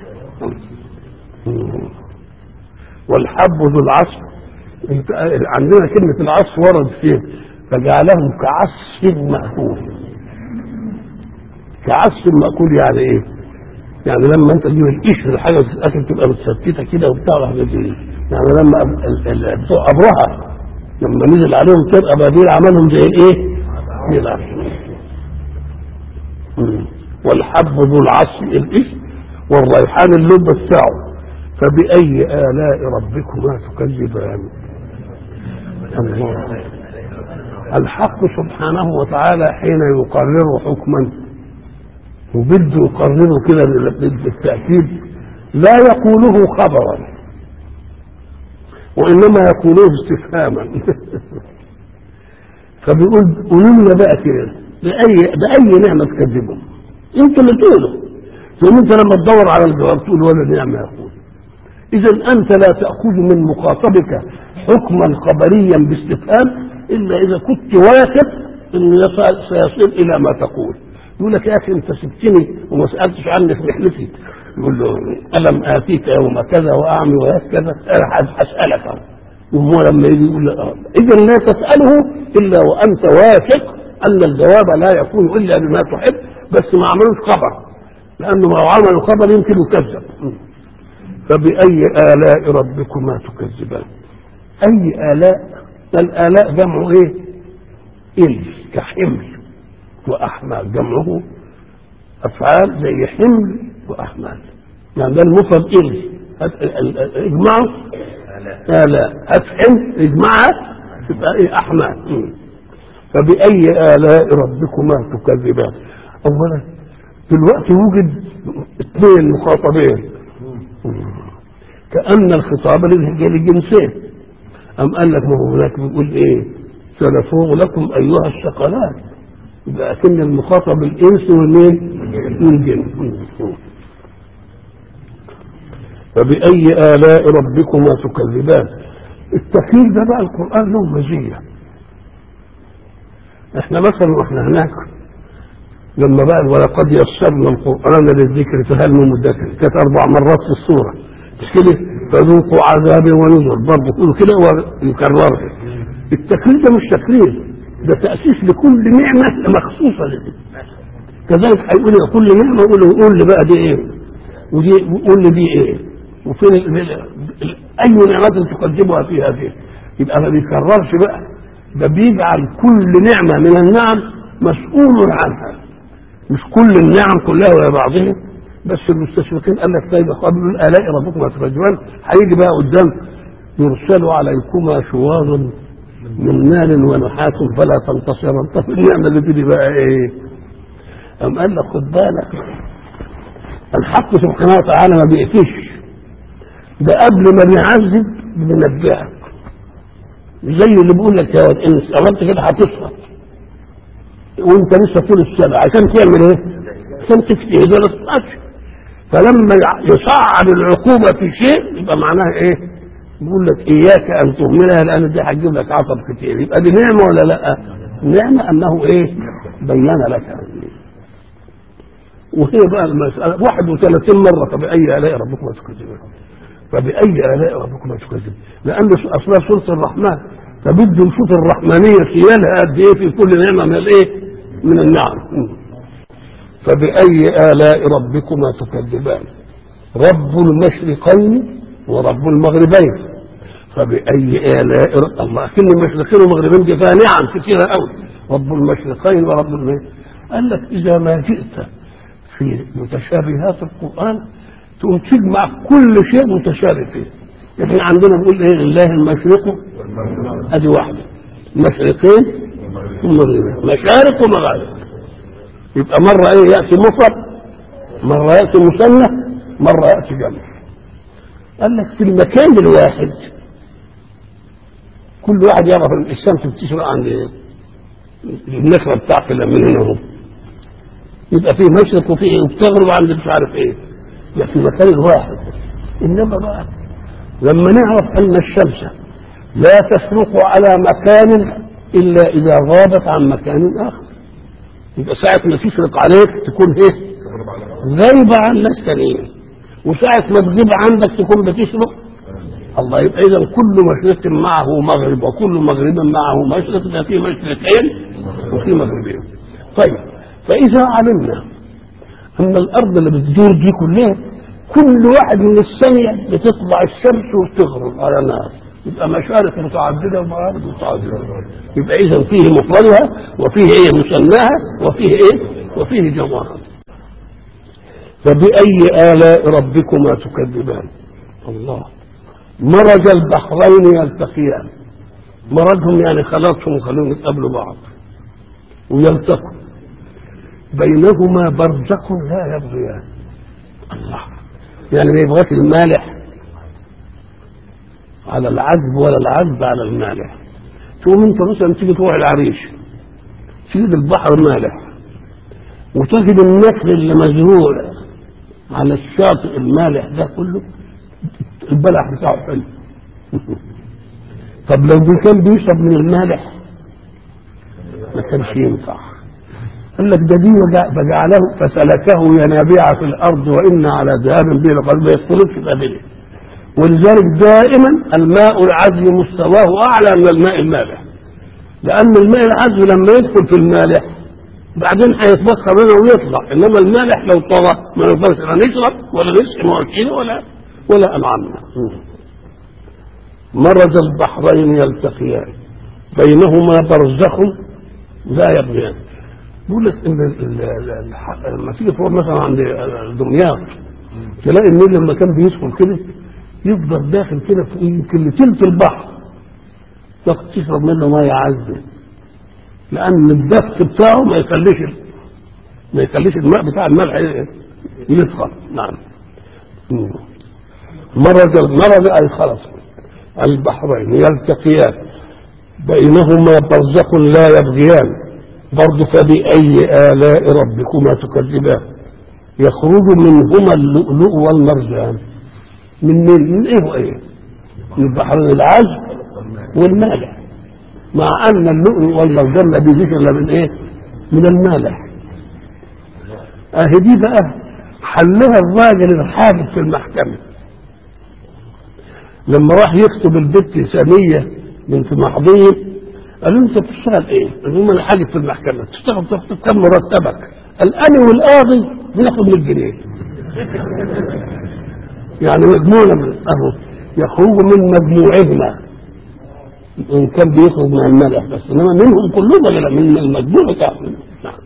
والحب ذو العصف انت عندنا كلمة العصف ورد فيه فجعلهم كعصف مأكول كعصف مأكول يعني ايه؟ يعني لما انت تجيب القشر الحاجة تتأكل تبقى متفتتة كده وبتاع وحاجات زي دي. يعني لما ال- ال- بتوع ابرهه لما نزل عليهم كده ابابيل عملهم زي الايه؟ زي العسل مم. والحب ذو العصف الاسم والريحان اللب بتاعه فبأي آلاء ربكما تكذبان الله الحق سبحانه وتعالى حين يقرر حكما وبده يقرره كده بالتأكيد لا يقوله خبرا وإنما يقوله استفهاما فبيقول قولوا لنا بقى كده بأي بأي نعمة تكذبهم انت اللي تقوله لأن انت لما تدور على الجواب تقول ولا نعمة يقول إذا أنت لا تأخذ من مخاطبك حكما خبريا باستفهام إلا إذا كنت واثق أنه يصل- سيصل إلى ما تقول يقول لك يا أخي أنت سبتني وما سألتش عني في رحلتي يقول له ألم آتيك يوم كذا وأعمل وياك كذا أنا أسألك أهو. وهو لما يجي يقول له إذا لا تسأله إلا وأنت واثق أن الجواب لا يكون إلا بما تحب بس ما عملوش خبر لأنه لو عملوا خبر يمكن يكذب فبأي آلاء ربكما تكذبان أي آلاء الآلاء جمعه إيه إل كحمل وأحمال جمعه أفعال زي حمل وأحمال يعني ده المفرد إل هات- ال- ال- اجمعه آلاء أفحم اجمعها تبقى إيه أحمال مم. فبأي آلاء ربكما تكذبان أولا دلوقتي وجد اثنين مخاطبين كأن الخطاب للج- للجنسين أم قال لك ما هو هناك بيقول إيه سنفوغ لكم أيها الثقلات يبقى أكن المخاطب الإنس والمين والجن فبأي آلاء ربكما تكذبان التكليف ده بقى القرآن له مزية احنا مثلا واحنا هناك لما بقى ولقد يسرنا القرآن للذكر فهل من مدكر كانت أربع مرات في السورة مش كده فذوقوا عذابي ونذر برضه كل كده ويكررها التكليف ده مش تكليف ده تأسيس لكل نعمة مخصوصة لدي كذلك هيقول لي كل نعمة يقول له قول لي بقى دي ايه ودي وقول لي دي ايه وفين ال- ال- ال- اي نعمة تقدمها في هذه يبقى ما بيكررش بقى ده بيجعل كل نعمة من النعم مسؤول عنها مش كل النعم كلها ويا بعضها بس المستشرقين قال لك طيب قبل الالاء ربكما ترجمان هيجي بقى قدام يرسل عليكما شواظ من نار ونحاس فلا تنتصرن طب النعمه اللي تيجي بقى ايه؟ أم قال لك خد بالك الحق سبحانه وتعالى ما بيقفش ده قبل ما بيعذب بينبهك زي اللي بيقول لك يا واد ان عملت كده هتصفى وانت لسه طول السنه عشان تعمل ايه؟ عشان تجتهد ولا تتقفش فلما يصعب العقوبه في شيء يبقى معناها ايه؟ بيقول لك اياك ان تهملها لان دي هتجيب لك عطب كتير يبقى دي نعمه ولا لا؟ نعمه انه ايه؟ بين لك وهي بقى المسألة 31 مرة فبأي آلاء ربكما تكذبون فبأي آلاء ربكما تكذبون لأن أصلها سورة الرحمن فبده نشوف الرحمنية خيالها قد إيه في كل نعمة من الإيه؟ من النعم فبأي آلاء ربكما تكذبان رب المشرقين ورب المغربين فبأي آلاء رب الله كل المشرقين والمغربين دي فيها نعم كثيرة قوي رب المشرقين ورب المغربين قال لك إذا ما جئت في متشابهات القرآن تقوم تجمع كل شيء متشابه فيه احنا عندنا نقول ايه لله المشرق ادي واحده مشرقين ومغربين مشارق ومغارب يبقى مرة ايه يأتي مفرد مرة يأتي مثنى مرة يأتي جمع قال لك في المكان الواحد كل واحد يعرف ان الشمس بتشرق عند النشرة بتاعته من هنا اهو يبقى فيه مشرق وفيه وبتغرب عند مش عارف ايه يبقى في المكان الواحد انما بقى لما نعرف ان الشمس لا تشرق على مكان الا اذا غابت عن مكان اخر يبقى ساعة ما تشرق عليك تكون ايه غايبة عن ناس تانيين وساعة ما تغيب عندك تكون بتشرق الله يبقى اذا كل مشرق معه مغرب وكل مغرب معه مشرق ده في مشرقين وفي مغربين طيب فإذا علمنا أن الأرض اللي بتدور دي كلها كل واحد من الثانية بتطلع الشمس وتغرب على نار يبقى مشارق متعددة ومغارب متعددة يبقى إذا فيه مفردها وفيه إيه مسماها وفيه إيه وفيه جوهرها فبأي آلاء ربكما تكذبان الله مرج البحرين يلتقيان مرجهم يعني خلاصهم خلوهم يتقابلوا بعض ويلتقوا بينهما برزخ لا يبغيان الله يعني ما يبغاش المالح على العذب ولا العذب على المالح تقوم انت مثلا تيجي تروح العريش تجد البحر مالح وتجد النخل اللي مزروع على الشاطئ المالح ده كله البلح بتاعه حلو طب لو كان بيشرب من المالح ما كانش ينفع قال لك ده دي فجعله فسلكه ينابيع في الارض وان على ذهاب به لقد ما يختلطش بابنه ولذلك دائما الماء العذب مستواه اعلى من الماء المالح لان الماء العذب لما يدخل في المالح بعدين هيتبخر منه ويطلع انما المالح لو طغى ما نقدرش لا نشرب ولا نسقي مواشينا ولا ولا انعامنا مرج البحرين يلتقيان بينهما برزخ لا يبغيان بيقول لك ان لما تيجي تروح مثلا عند دمياط تلاقي النيل لما كان بيدخل كده يفضل داخل كده في يمكن لتلت البحر تاخد تشرب منه ميه عذبه لان الدفق بتاعه ما يخليش ما يخليش الماء بتاع الملح يدخل نعم مرض المرض اي خلص البحرين يلتقيان بينهما برزخ لا يبغيان برضه فبأي آلاء ربكما تكذبان يخرج منهما اللؤلؤ والمرجان من من, من ايه وايه؟ من البحرين العذب والمالح مع ان اللؤلؤ والمرجان ما بيجيش الا من ايه؟ من المالح اهي دي بقى حلها الراجل الحاكم في المحكمه لما راح يكتب البت ساميه بنت محضين قالوا انت بتشتغل ايه؟ قالوا هم الحاجب في المحكمه تشتغل تاخد كم مرتبك؟ قال انا والقاضي بناخد 100 جنيه يعني مجموعه من اهو يخرج من مجموعهما ان كان بيخرج من الملح بس انما منهم كلهم ولا من المجموع بتاعهم نعم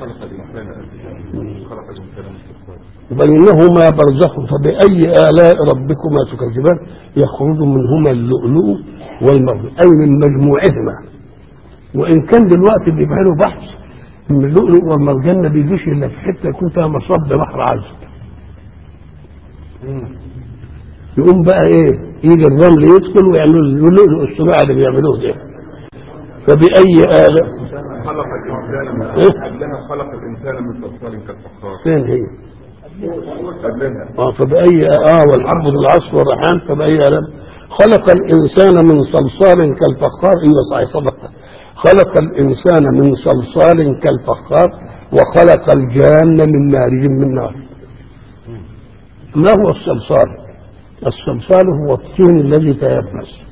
بينهما برزخ فبأي آلاء ربكما تكذبان يخرج منهما اللؤلؤ والمرجان أي من مجموعهما وإن كان دلوقتي بيبقى له بحث إن اللؤلؤ والمرجان ما بيجيش إلا في حتة يكون فيها مصب بحر عذب يقوم بقى إيه يجي الرمل يدخل ويعملوا اللؤلؤ الصناعي اللي بيعملوه ده فبأي آلاء خلق الإنسان من إيه؟ قبلها خلق الإنسان من صلصال كالفخار فين هي؟ قبلها اه فبأي اه والحب بالعصف والريحان فبأي آلام خلق الإنسان من صلصال كالفخار ايوه صحيح صدق خلق الإنسان من صلصال كالفخار وخلق الجان من مارج من نار ما هو الصلصال؟ الصلصال هو الطين الذي تيبس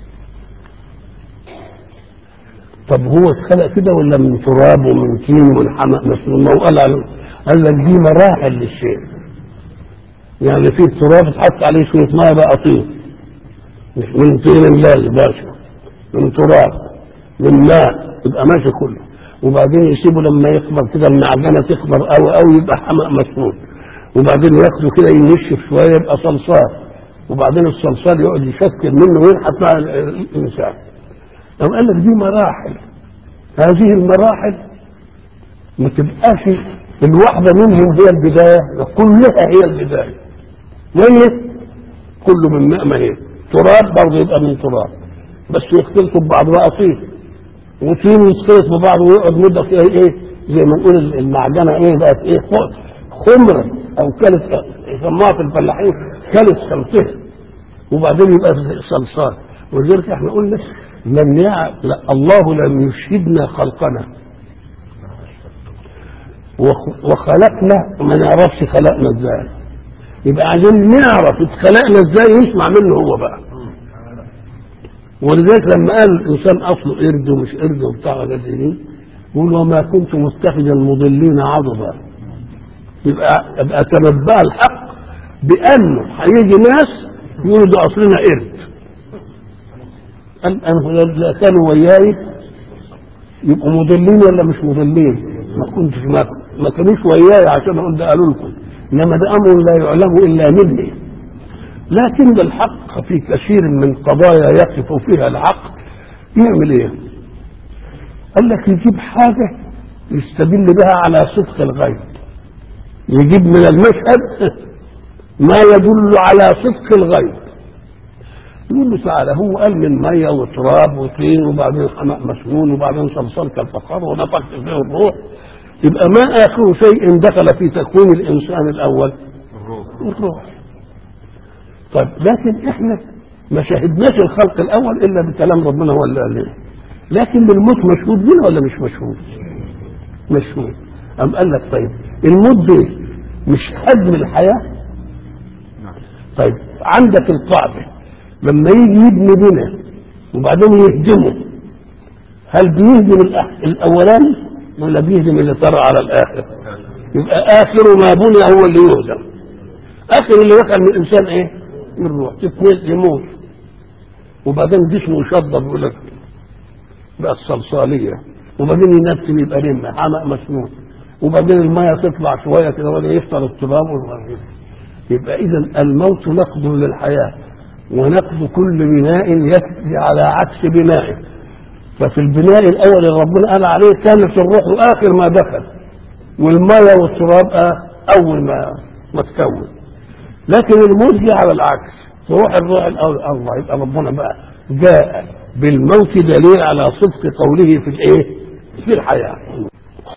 طب هو اتخلق كده ولا من تراب ومن طين ومن حمأ مسنون ما هو قال عنه قال لك دي مراحل للشيء يعني في تراب اتحط عليه شويه ميه بقى طين مش من طين لا باشا من تراب من ماء يبقى ماشي كله وبعدين يسيبه لما يخمر كده المعجنه تخمر قوي قوي يبقى حمأ مسنون وبعدين ياخده كده ينشف شويه يبقى صلصال وبعدين الصلصال يقعد يشكل منه وينحت مع الانسان لو قال لك دي مراحل هذه المراحل ما تبقاش الواحدة منهم هي البداية كلها هي البداية ميت كله من ماء مهين تراب برضه يبقى من تراب بس يختلطوا ببعض بقى طين وطين يختلط ببعض ويقعد مدة فيها ايه زي ما نقول المعجنة ايه بقت ايه خمرة او كلت يسموها في الفلاحين كلت شمسها وبعدين يبقى صلصال ولذلك احنا قلنا لم يع... لا الله لم يشهدنا خلقنا وخ- وخلقنا ما نعرفش خلقنا ازاي يبقى عايزين نعرف اتخلقنا ازاي نسمع منه هو بقى ولذلك لما قال الانسان اصله قرد ومش قرد وبتاع ولا دي يقول وما كنت متخذ المضلين عضدا يبقى يبقى تنبأ الحق بانه هيجي ناس يقولوا ده اصلنا قرد قال انا لا كانوا وياي يبقوا مضلين ولا مش مضلين ما كنتش ما, ما كانوش وياي عشان اقول ده قالوا لكم انما ده امر لا يعلم الا مني لكن الحق في كثير من قضايا يقف فيها العقل يعمل ايه قال لك يجيب حاجه يستدل بها على صدق الغيب يجيب من المشهد ما يدل على صدق الغيب يقول له تعالى هو قال من ميه وتراب وطين وبعدين حماء مسنون وبعدين صلصال كالفخار ونفخت فيه الروح يبقى ما اخر شيء دخل في تكوين الانسان الاول الروح الروح طيب لكن احنا ما شاهدناش الخلق الاول الا بكلام ربنا هو اللي قال لنا لكن بالموت مشهود بنا ولا مش مشهود؟ مشهود أم قال لك طيب الموت دي مش هدم الحياه نعم طيب عندك القاعده لما يجي يبني بنا وبعدين يهدمه هل بيهدم الأح- الاولاني ولا بيهدم اللي طرى على الاخر؟ يبقى اخر ما بني هو اللي يهدم اخر اللي دخل من الانسان ايه؟ من الروح تتنقل يموت وبعدين جسمه يشضب يقول لك بقى الصلصاليه وبعدين ينتن يبقى رمه حمق مسنون وبعدين الميه تطلع شويه كده ولا يفطر التراب والغريب يبقى اذا الموت نقد للحياه ونقد كل بناء ياتي على عكس بنائه ففي البناء الاول اللي ربنا قال عليه كانت الروح اخر ما دخل والميه والتراب آه اول ما ما تكون لكن الموت جه على العكس تروح الروح الاول الله يبقى ربنا بقى جاء بالموت دليل على صدق قوله في الايه؟ في الحياه